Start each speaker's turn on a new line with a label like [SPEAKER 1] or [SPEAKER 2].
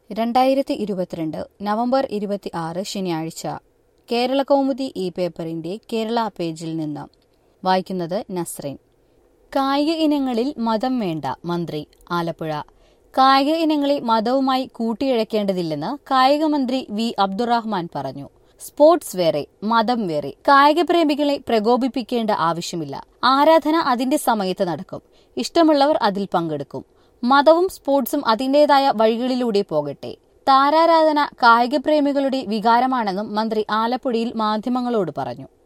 [SPEAKER 1] രണ്ടായിരത്തി ഇരുപത്തിരണ്ട് നവംബർ ഇരുപത്തി ആറ് ശനിയാഴ്ച കേരള കൗമുദി ഈ പേപ്പറിന്റെ കേരള പേജിൽ നിന്ന് വായിക്കുന്നത് നസ്രീൻ കായിക ഇനങ്ങളിൽ മതം വേണ്ട മന്ത്രി ആലപ്പുഴ കായിക ഇനങ്ങളെ മതവുമായി കൂട്ടിയിഴക്കേണ്ടതില്ലെന്ന് കായിക മന്ത്രി വി അബ്ദുറഹ്മാൻ പറഞ്ഞു സ്പോർട്സ് വേറെ മതം വേറെ കായിക പ്രേമികളെ പ്രകോപിപ്പിക്കേണ്ട ആവശ്യമില്ല ആരാധന അതിന്റെ സമയത്ത് നടക്കും ഇഷ്ടമുള്ളവർ അതിൽ പങ്കെടുക്കും മതവും സ്പോർട്സും അതിന്റേതായ വഴികളിലൂടെ പോകട്ടെ താരാരാധന കായിക പ്രേമികളുടെ വികാരമാണെന്നും മന്ത്രി ആലപ്പുഴയിൽ മാധ്യമങ്ങളോട് പറഞ്ഞു